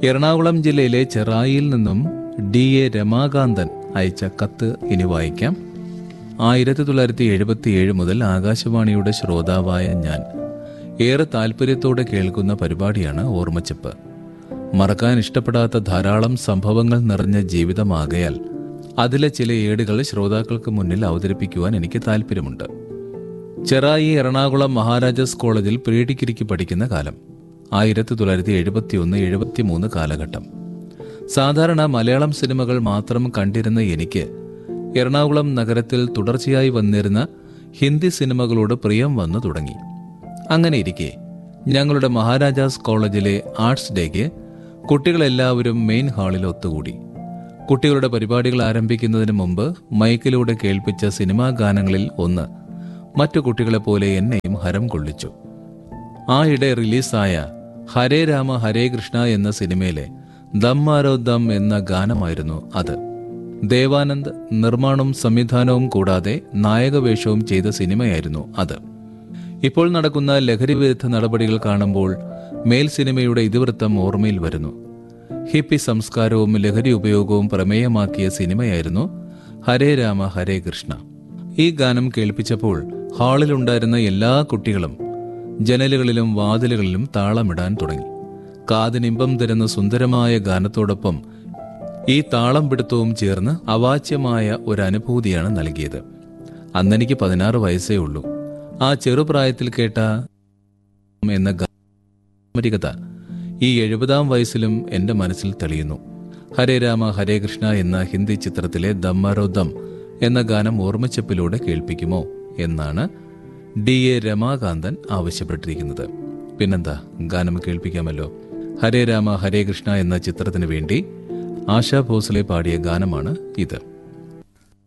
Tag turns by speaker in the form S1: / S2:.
S1: എറണാകുളം ജില്ലയിലെ ചെറായിയിൽ നിന്നും D A Ramakanthan അയച്ച കത്ത് ഇനി വായിക്കാം ആയിരത്തി തൊള്ളായിരത്തി എഴുപത്തി ഏഴ് മുതൽ ആകാശവാണിയുടെ ശ്രോതാവായ ഞാൻ ഏറെ താല്പര്യത്തോടെ കേൾക്കുന്ന പരിപാടിയാണ് ഓർമ്മച്ചപ്പ് മറക്കാൻ ഇഷ്ടപ്പെടാത്ത ധാരാളം സംഭവങ്ങൾ നിറഞ്ഞ ജീവിതമാകയാൽ അതിലെ ചില ഏടുകൾ ശ്രോതാക്കൾക്ക് മുന്നിൽ അവതരിപ്പിക്കുവാൻ എനിക്ക് താല്പര്യമുണ്ട് ചെറായി എറണാകുളം മഹാരാജാസ് കോളേജിൽ പ്രീ ഡിഗ്രിക്ക് പഠിക്കുന്ന കാലം ആയിരത്തി തൊള്ളായിരത്തി എഴുപത്തി ഒന്ന് എഴുപത്തി മൂന്ന് കാലഘട്ടം സാധാരണ മലയാളം സിനിമകൾ മാത്രം കണ്ടിരുന്ന എനിക്ക് എറണാകുളം നഗരത്തിൽ തുടർച്ചയായി വന്നിരുന്ന ഹിന്ദി സിനിമകളോട് പ്രിയം വന്നു തുടങ്ങി അങ്ങനെ ഇരിക്കെ ഞങ്ങളുടെ മഹാരാജാസ് കോളേജിലെ ആർട്സ് ഡേക്ക് കുട്ടികളെല്ലാവരും മെയിൻ ഹാളിൽ ഒത്തുകൂടി കുട്ടികളുടെ പരിപാടികൾ ആരംഭിക്കുന്നതിന് മുമ്പ് മൈക്കിലൂടെ കേൾപ്പിച്ച സിനിമാ ഗാനങ്ങളിൽ ഒന്ന് മറ്റു കുട്ടികളെ പോലെ എന്നെയും ഹരം കൊള്ളിച്ചു ആയിടെ റിലീസായ ഹരേ രാമ ഹരേ കൃഷ്ണ എന്ന സിനിമയിലെ ദമ്മാരോ ദം എന്ന ഗാനമായിരുന്നു അത് ദേവാനന്ദ് നിർമ്മാണവും സംവിധാനവും കൂടാതെ നായകവേഷവും ചെയ്ത സിനിമയായിരുന്നു അത് ഇപ്പോൾ നടക്കുന്ന ലഹരി വിരുദ്ധ നടപടികൾ കാണുമ്പോൾ മേൽ സിനിമയുടെ ഇതിവൃത്തം ഓർമ്മയിൽ വരുന്നു ഹിപ്പി സംസ്കാരവും ലഹരി ഉപയോഗവും പ്രമേയമാക്കിയ സിനിമയായിരുന്നു ഹരേ രാമ ഹരേ കൃഷ്ണ ഈ ഗാനം കേൾപ്പിച്ചപ്പോൾ ഹാളിലുണ്ടായിരുന്ന എല്ലാ കുട്ടികളും ജനലുകളിലും വാതിലുകളിലും താളമിടാൻ തുടങ്ങി കാതിനിമ്പം തരുന്ന സുന്ദരമായ ഗാനത്തോടൊപ്പം ഈ താളം പിടുത്തവും ചേർന്ന് അവാച്യമായ ഒരു അനുഭൂതിയാണ് നൽകിയത് അന്നെനിക്ക് പതിനാറ് വയസ്സേ ഉള്ളൂ ആ ചെറുപ്രായത്തിൽ കേട്ട എന്ന ഗാമരികത ഈ എഴുപതാം വയസ്സിലും എന്റെ മനസ്സിൽ തെളിയുന്നു ഹരേ രാമ ഹരേ കൃഷ്ണ എന്ന ഹിന്ദി ചിത്രത്തിലെ ദമ്മരോ ദം എന്ന ഗാനം ഓർമ്മച്ചപ്പിലൂടെ കേൾപ്പിക്കുമോ എന്നാണ് ഡി എ രമാകാന്തൻ ആവശ്യപ്പെട്ടിരിക്കുന്നത് പിന്നെന്താ ഗാനം കേൾപ്പിക്കാമല്ലോ ഹരേ രാമ ഹരേ കൃഷ്ണ എന്ന ചിത്രത്തിന് വേണ്ടി ആശാ ഭോസ്ലെ പാടിയ ഗാനമാണ് ഇത്